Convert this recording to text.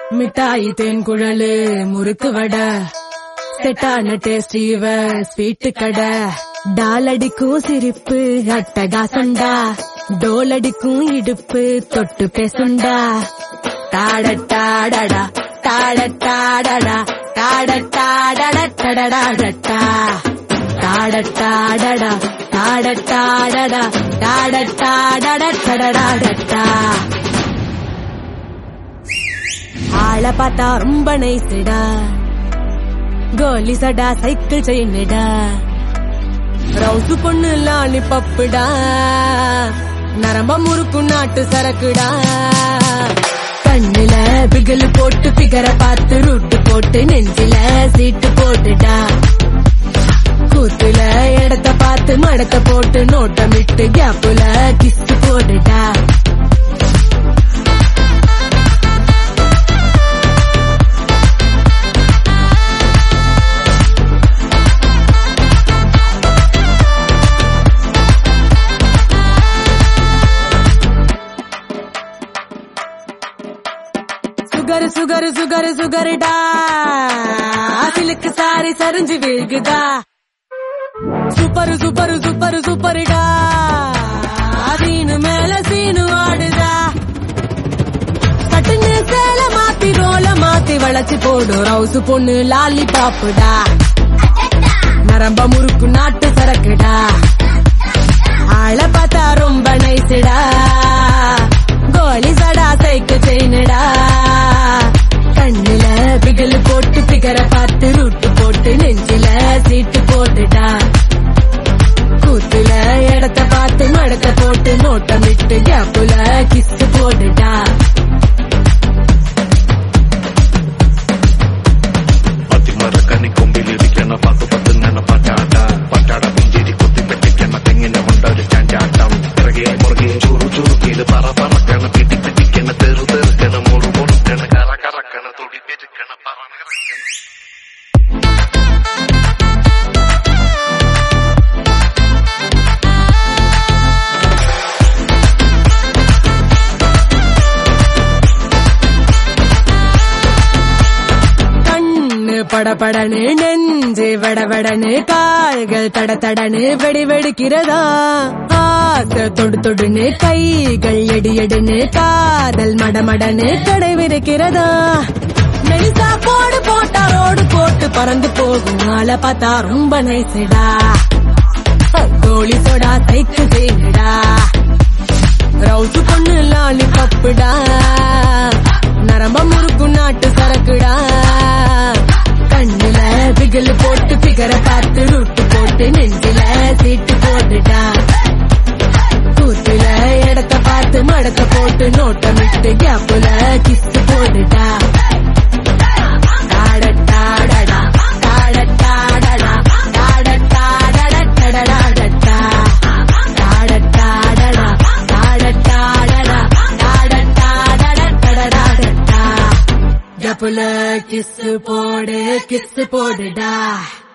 மிட்டாய் தேன் குழலு முறுக்கு வடை செட்டான டேஸ்ட் இவ ஸ்வீட்டு கடை டாலடிக்கும் சிரிப்பு அட்டகாசண்டா டோலடிக்கும் இடுப்பு தொட்டு பேசுண்டா தாடட்டாடடா தாடட்டாடடா தாடட்டாடடடடடடா தாடட்டாடடா தாடட்டாடடா தாடட்டாடடடடடா ஆள பார்த்தா ரொம்ப நைஸ்டா கோலி சடா சைக்கிள் செயின்டா ரவுசு பொண்ணு லாலி பப்புடா நரம்ப முறுக்கு நாட்டு சரக்குடா கண்ணுல பிகல் போட்டு பிகர பார்த்து ரூட்டு போட்டு நெஞ்சில சீட்டு போட்டுடா கூத்துல இடத்த பார்த்து மடத்த போட்டு நோட்டமிட்டு கேப்புல கிஸ் போடுடா சுகர் சுகர் சுகர் சுகர்டா சிலுக்கு சாரி சரிஞ்சு விழுகுதா சூப்பர் சூப்பர் சூப்பர் சூப்பர்டா சீனு மேல சீனு ஆடுதா சட்டுன்னு சேல மாத்தி ரோல மாத்தி வளைச்சு போடு ரவுசு பொண்ணு லாலி பாப்புடா நரம்ப முறுக்கு நாட்டு சரக்குடா ஆள பார்த்தா ரொம்ப நைஸ்டா கோலி சடா சைக்கு செயினடா கண்ணுல பிகல் போட்டு பிகர பார்த்து ரூட்டு போட்டு நெஞ்சில சீட்டு போட்டுடா கூத்துல இடத்த பார்த்து மடத்த போட்டு நோட்டமிட்டு கேப்புல கிஸ் போட்டுடா പത്തി മറക്കനി കൊമ്പിലിരിക്കണ പത്ത് പത്ത് നന പറ്റാട്ട പറ്റാട പുഞ്ചിരി കുത്തി പെട്ടിക്കണ തെങ്ങിന്റെ മുണ്ട ഒരു ചാഞ്ചാട്ടം പിറകെ മുറുകെ ചുറു ചുറുക്കിയത് പറ പറക്കണ പിടി പിടിക്കണ തെറു തെറുക്കണ മുറു മുറുക്കണ കറ കറക്കണ തുടി പെരുക്കണ പറ കറക്കണ கண்ணு படபடனு நெஞ்சு வடவடனு கால்கள் தட தடனு வெடி வெடிக்கிறதா ஆசை தொடு தொடுன்னு கைகள் எடி எடுன்னு காதல் மடமடனு கடை விரிக்கிறதா மெலிசா போடு போட்டா ரோடு போட்டு பறந்து போகும் ஆளை பார்த்தா ரொம்ப நைசுடா கோழி சோடா சைக்கு செய்யுடா ரவுசு பொண்ணு லாலி பப்புடா நரம்ப முறுக்கு நாட்டு சரக்குடா கண்ணுல பிகல் போட்டு பிகர பார்த்து ரூட்டு போட்டு நெஞ்சில சீட்டு போட்டுடா கூத்துல இடத்த பார்த்து மடத்த போட்டு நோட்டமிட்டு கேப்புல கிஸ் போட்டுடா தாடட்டாடடா, தாடட்டாடடா, தாடட்டாடடடடடடா. தாடட்டாடடா, தாடட்டாடடா, தாடட்டாடடடடடா. கேப்புல கிஸ் போடு கிஸ் போடுடா